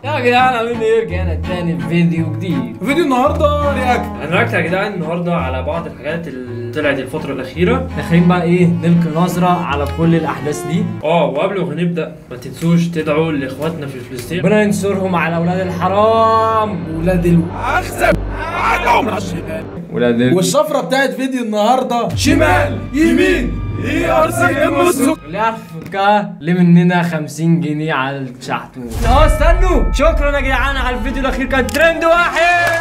يا جدعان عاملين ايه رجعنا تاني في فيديو جديد فيديو النهارده رياكت انا ركت يا جدعان النهارده على بعض الحاجات اللي طلعت الفترة الأخيرة داخلين بقى ايه نلقي نظرة على كل الأحداث دي اه وقبل ما نبدأ ما تنسوش تدعوا لإخواتنا في فلسطين ربنا ينصرهم على أولاد الحرام ولاد الاخزب عندهم رشيدات ولاد ال... والشفره بتاعت فيديو النهارده شمال يمين ايه ارسل امسك اللي يعرف يفكها ليه مننا 50 جنيه على الشحتون اه استنوا شكرا يا جدعان على الفيديو الأخير كان ترند واحد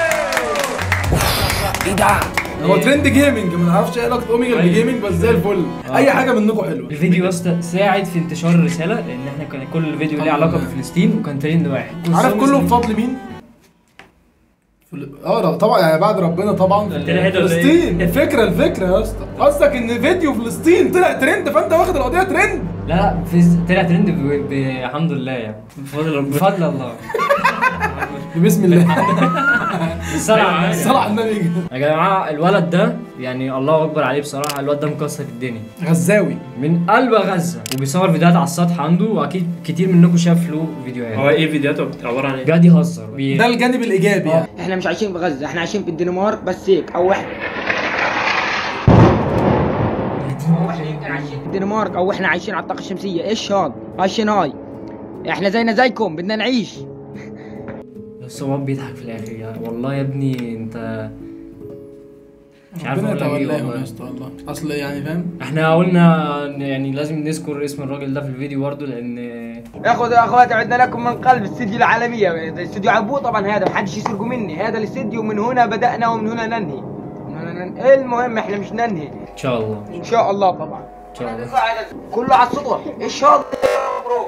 هو ترند جيمنج ما نعرفش ايه علاقه اوميجا بالجيمنج بس زي الفل اي حاجه منكم حلوه الفيديو يا اسطى ساعد في انتشار الرسالة لأن احنا كان كل فيديو ليه علاقة بفلسطين وكان ترند واحد عارف كله بفضل مين؟ فل- اه طبعا يعني بعد ربنا طبعا طلع هيدا ولا إيه؟ فلسطين الفكره الفكره يا اسطى قصدك ان فيديو فلسطين طلع ترند فانت واخد القضيه ترند لا لا في طلع ترند ب- الحمد لله يعني بفضل ربنا بفضل الله بسم الله الصلاة على النبي. صلى على النبي يا جماعة الولد ده يعني الله أكبر عليه بصراحة الولد ده مكسر الدنيا غزاوي من قلب غزة وبيصور فيديوهات على السطح عنده وأكيد كتير منكم شاف له هو فيديوهات ايه فيديوهاته عبارة عن ايه؟ قاعد يهزر بي... ده الجانب الايجابي يعني احنا مش عايشين في غزه احنا عايشين في الدنمارك بس هيك او احنا عايشين في الدنمارك او احنا عايشين على الطاقه الشمسيه ايش هذا عايشين هاي احنا زينا زيكم بدنا نعيش بس هو بيضحك في الآخر يعني والله يا ابني أنت مش عارف ربنا أقول لك إيه يتولاهم يا والله. اسطى والله اصل يعني فاهم احنا قلنا إن يعني لازم نذكر اسم الراجل ده في الفيديو برضه لأن اخوة واخواتي عدنا لكم من قلب الاستديو العالميه استديو عبود طبعا هذا محدش يسرقوا مني هذا الاستديو من هنا بدانا ومن هنا ننهي من هنا ننهي. المهم احنا مش ننهي إن شاء الله ان شاء الله طبعا إن شاء الله كله على السطح ايش هذا برو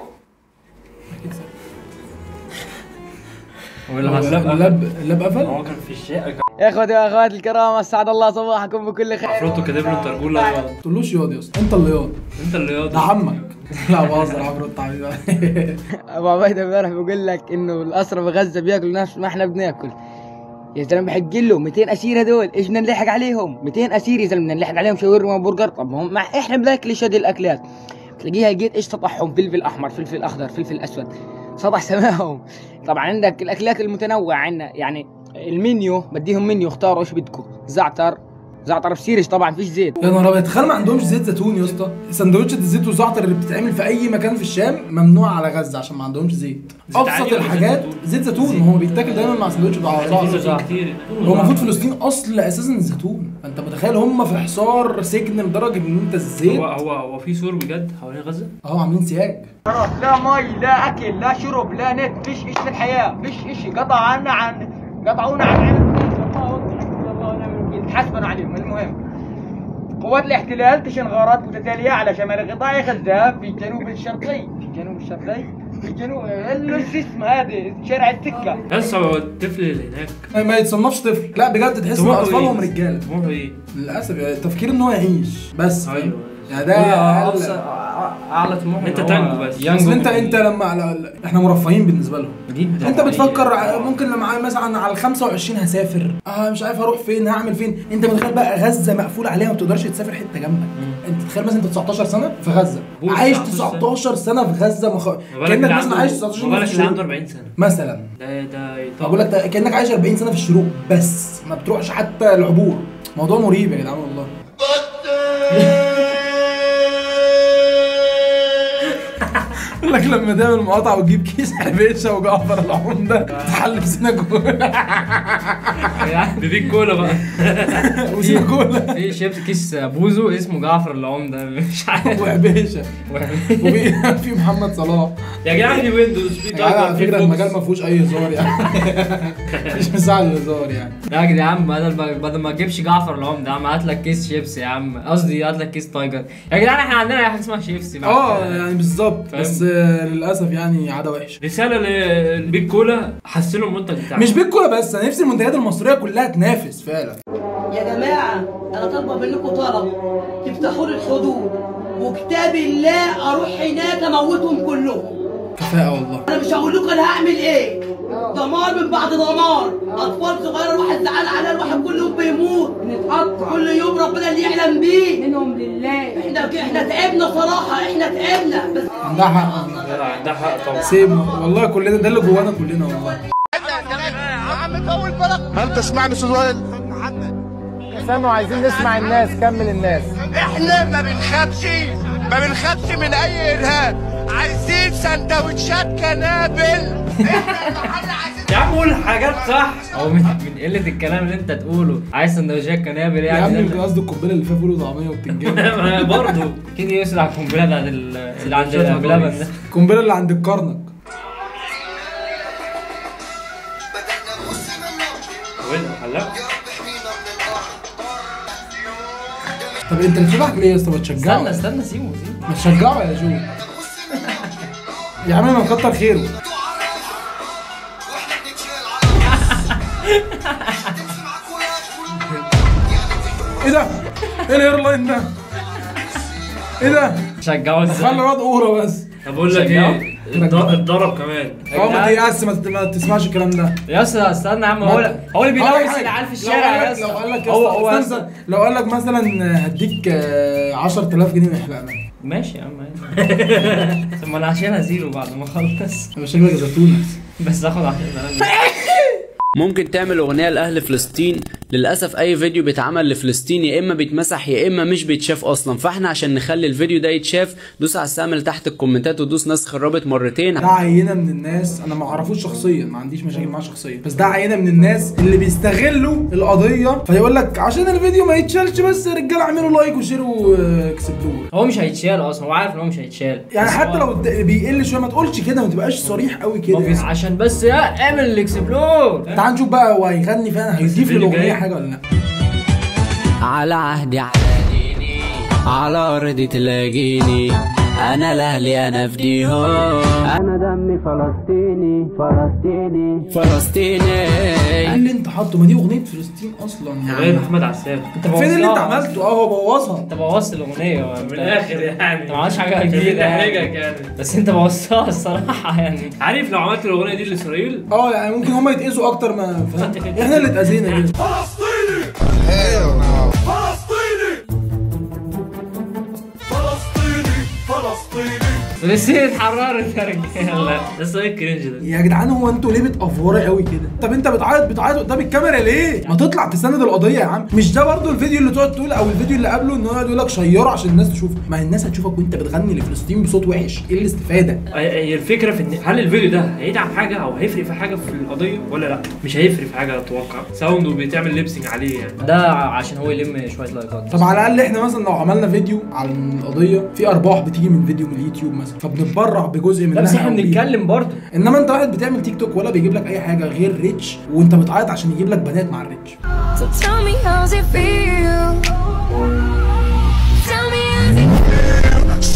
هو اللي هو حصل اللاب اللاب قفل هو كان في الشقة اخوتي واخواتي الكرام اسعد الله صباحكم بكل خير عفروتو كاتب له انت رجولة ياض. ما تقولوش ياض يا اسطى انت اللي ياض انت اللي ياض ده عمك لا بهزر عفروت حبيبي ابو عبيد امبارح بيقول لك انه الاسرى في غزه بياكلوا نفس ما احنا بناكل يا زلمه بحق له 200 اسير هدول ايش بدنا نلحق عليهم 200 اسير يا زلمه بدنا نلحق عليهم شاورما وبرجر طب ما هم ما احنا بناكل ايش هذه الاكلات تلاقيها لقيت ايش سطحهم فلفل احمر فلفل اخضر فلفل اسود سطح سماهم طبعا عندك الاكلات المتنوعه عندنا يعني المنيو بديهم منيو اختاروا ايش بدكم زعتر زعتر بسيرش طبعا فيش زيت يا نهار ابيض تخيل ما عندهمش زيت زيتون يا اسطى سندوتشات الزيت والزعتر اللي بتتعمل في اي مكان في الشام ممنوع على غزه عشان ما عندهمش زيت زيت ابسط عادي ولا زيت الحاجات زيتون؟ زيت زيتون ما هو بيتاكل دايما مع سندوتش بتاع في زعتر زيتون كتير هو المفروض فلسطين اصل اساسا الزيتون فانت متخيل هم في حصار سجن لدرجه ان انت الزيت هو هو هو في سور بجد حوالين غزة؟ اهو عاملين سياج لا مي لا اكل لا شرب لا نت فيش ايش في الحياه فيش اشي قطع عنا عن قطعونا عن علم الله حسبنا الله ونعم الوكيل تحاسبنا عليهم المهم قوات الاحتلال تشن غارات متتاليه على شمال قطاع غزه في الجنوب الشرقي في الجنوب الشرقي في الجنوب ال- شو اسمه هذا شارع السكه بس هو الطفل اللي هناك ما يتصنفش طفل لا بجد تحس ان طموحه اطفالهم إيه؟ رجاله طموحه ايه؟ للاسف يعني التفكير ان هو يعيش بس فاهم؟ أيوة. يعني ده أقصى- أقل- اعلى طموح أنت إن هو تانجو بس. يانجو اصل انت في- انت لما على احنا مرفهين بالنسبه لهم جدا انت بتفكر ع- ممكن لما ع- مثلا على ال 25 هسافر اه مش عارف هروح فين هعمل فين انت متخيل بقى غزه مقفول عليها ما بتقدرش تسافر حته جنبك انت تخيل مثلا انت 19 سنه في غزه بوش عايش 19 19 سنه في غزه مخ... ما بالك كانك اللي مثلا عنده عايش 19 ما سنه بالك في اللي عنده الشروق 40 سنة مثلا ده ده بقول لك ده كانك عايش 40 سنه في الشروق بس ما بتروحش حتى العبور موضوع مريب يا جدعان والله يقول لك لما تعمل مقاطعه وتجيب كيس حبيشه وجعفر العمده تحل في سيناجوج بيبيك كولا بقى وسيناجولا في شيبس كيس بوزو اسمه جعفر العمدة مش عارف وحبيشه وفي في محمد صلاح يا جدعان في ويندوز في يعني على في فكره فوكس. المجال ما فيهوش اي هزار يعني مش مساعد للهزار يعني لا يا جدعان بدل ما بدل ما تجيبش جعفر العمدة يا عم هات لك كيس شيبسي يا عم قصدي هات لك كيس تايجر يا جدعان احنا عندنا حاجه اسمها شيبسي بقى. اه يعني بالظبط فاهم؟ بس آه، للاسف يعني عاده وحشه رسالة لبيك كولا حسنوا المنتج بتاعك مش بيتكولا بس انا نفسي المنتجات المصريه كلها تنافس فعلا يا جماعة أنا طالبة منكم طلب تفتحوا لي الحدود وكتاب الله أروح هناك أموتهم كلهم كفاءه والله أنا مش هقول لكم أنا هعمل إيه دمار من بعد دمار أطفال صغيرة الواحد زعلان عليها الواحد كل يوم بيموت بنتقطع كل يوم ربنا اللي يعلم بيه منهم لله احنا احنا تعبنا صراحة احنا تعبنا بس عندها حق جدع عندها حق طبعا سيب والله كلنا ده اللي جوانا كلنا والله هل تسمعني سؤال سامع عايزين نسمع الناس كمل الناس احنا ما بنخافش ما بنخافش من اي ارهاب عايزين سندوتشات كنابل احنا المحل عايزين يا عم قول حاجات صح او من, من قله الكلام اللي انت تقوله عايز سندوتشات كنابل يا عم يعني يمكن قصدي القنبله اللي فيها فول وطعميه وبتنجان برضه اكيد يقصد على القنبله بتاعت ال- اللي عند بلبن ده القنبله اللي عند الكرنك هلا طب انت بتضحك ليه يا اسطى ما تشجعه استنى استنى سيبه سيبه ما تشجعه يا جو يا عم ما كتر خيره ايه ده؟ ايه الايرلاين ده؟ ايه ده؟ شجعه خلي ازاي الواد اورا بس طب اقول لك شجعه؟ ايه اتض- اتضرب كمان اه ما تيأس ما تت- ما تسمعش الكلام ده يا اسطى استنى يا عم هو هو اللي هقول لك بيلوث حاجة. العيال في لو الشارع قال يا لك- لو قال لك اسطى يا هو اسطى هو استنى، استنى. لو قال لك مثلا هديك آه، 10000 جنيه نحلقنا ماشي يا عم ماشي. طب ما انا هشيلها زيرو بعد ما اخلص يبقى شكلك زيتونه بس اخد عشان ممكن تعمل اغنيه لاهل فلسطين للاسف اي فيديو بيتعمل لفلسطين يا اما بيتمسح يا اما مش بيتشاف اصلا فاحنا عشان نخلي الفيديو ده يتشاف دوس على السهم اللي تحت الكومنتات ودوس نسخ الرابط مرتين ده عينه من الناس انا ما اعرفوش شخصيا ما عنديش مشاكل معاه شخصيا بس ده عينه من الناس اللي بيستغلوا القضيه فيقول لك عشان الفيديو ما يتشالش بس يا رجاله اعملوا لايك وشيروا اكسبلور هو مش هيتشال اصلا هو عارف ان هو مش هيتشال يعني بس حتى هو- لو الد- بيقل شويه ما تقولش كده ما تبقاش صريح قوي كده هو بيس- يعني. عشان بس يا اعمل الاكسبلور تعال نشوف بقى هو هيغني فعلا هيضيف الفيديو للاغنيه جاي. حاجه ولا لا على عهدي على ديني على ارضي تلاقيني انا لاهلي انا فديهم انا دمي فلسطيني فلسطيني فلسطيني ايه اللي انت حاطه ما دي اغنيه فلسطين اصلا غير يعني محمد عساب انت فين اللي انت بوظتها. عملته اه هو بوظها انت بوظت الاغنيه من الاخر يعني انت ما عملتش حاجه عشان جديده تحرجك يعني. يعني بس انت بوظتها الصراحه يعني عارف لو عملت الاغنيه دي لاسرائيل اه يعني ممكن هم يتأذوا اكتر ما فاهم احنا اللي اتأذينا كده فلسطين اتحررت يا رجاله لسه ايه الكرنج ده يا جدعان هو انتوا ليه بتأفوروا قوي كده؟ طب انت بتعيط بتعيط قدام الكاميرا ليه؟ ما تطلع تسند القضيه يا عم، مش ده برضو الفيديو اللي تقعد تقول او الفيديو اللي قبله ان هو يقعد يقول لك شيره عشان الناس تشوف، ما هي الناس هتشوفك وانت بتغني لفلسطين بصوت وحش، ايه الاستفاده؟ هي هي الفكره في ان هل الفيديو ده هيدعم حاجه او هيفرق في حاجه في القضيه ولا لا مش هيفرق في حاجه اتوقع ساوند وبيتعمل ليبسينج عليه يعني ده عشان هو يلم شويه لايكات طب على الاقل احنا مثلا لو عملنا فيديو عن القضيه في ارباح بتيجي من فيديو من اليوتيوب مثلا فبنتبرع بجزء منها لا بس احنا أو بيه. بنتكلم برضه انما انت واحد بتعمل تيك توك ولا بيجيب لك اي حاجه غير ريتش وانت بتعيط عشان يجيب لك بنات مع الريتش So tell me how's it feel? Tell me how's it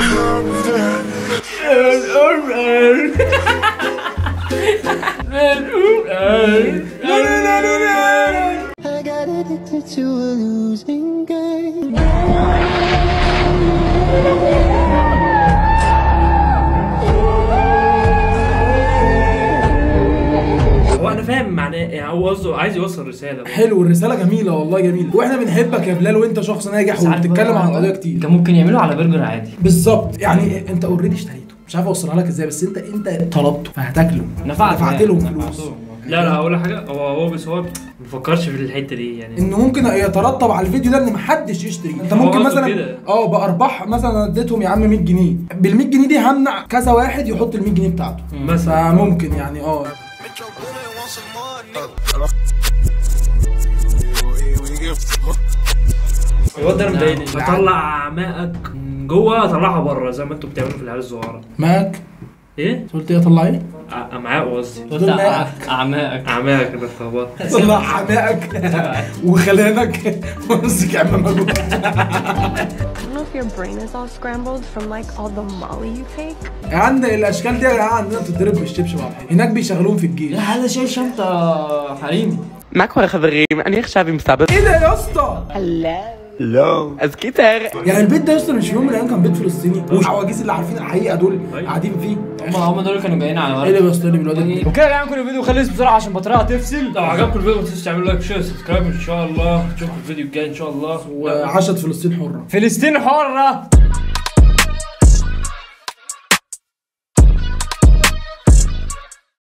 I got addicted to a losing game. هو انا فاهم معناه يعني هو قصده عايز يوصل رساله حلو الرساله جميله والله جميله واحنا بنحبك يا بلال وانت شخص ناجح بس عارف وبتتكلم بقى- عن قضايا كتير كان ممكن يعملوا على برجر عادي بالظبط يعني انت اوريدي اشتريته مش عارف اوصلها لك ازاي بس انت انت طلبته فهتاكله نفعت دفعت يعني، لهم نفعت فلوس لا لا هقول لك حاجه هو هو بس هو ما بيفكرش في الحته دي يعني انه ممكن يترتب على الفيديو ده ان محدش يشتري انت هو ممكن قصده مثلا كده. اه بارباح مثلا اديتهم يا عم 100 جنيه بال 100 جنيه دي همنع كذا واحد يحط ال 100 جنيه بتاعته مثلا فممكن يعني اه الواد ده مضايقني بطلع اعماقك من جوه اطلعها بره زي ما انتوا بتعملوا في العيال الصغيره معاك ايه؟ قلت ايه اطلع ايه؟ أ- امعاء قصدي قلت أع- اعماقك اعماقك اللي اتلخبطت طلع حماقك وخلانك وامسك عمامك I don't know if your brain is all scrambled from like all the molly you take. عند الاشكال دي يا جدعان عندنا بتضرب بالشبشب على الحيط. هناك بيشغلوهم في الجيش لا هذا شايل شنطه حريمي מה קורה חברים? אני עכשיו עם סבא ايه ده يا اسطى؟ אז קיצר, يعني البيت ده يا اسطى مش في يوم من الايام كان بيت فلسطيني والعواجيز اللي عارفين الحقيقه دول قاعدين فيه هم هم دول كانوا جايين على ايه ورق اللي بيصطلب الواد ده؟ وكده يا جماعه كل الفيديو خلص بسرعه عشان بطاريه هتفصل لو عجبكم الفيديو ما تنسوش تعملوا لايك وشير سبسكرايب ان شاء الله نشوفكم الفيديو الجاي ان شاء الله وعاشت فلسطين حره فلسطين حره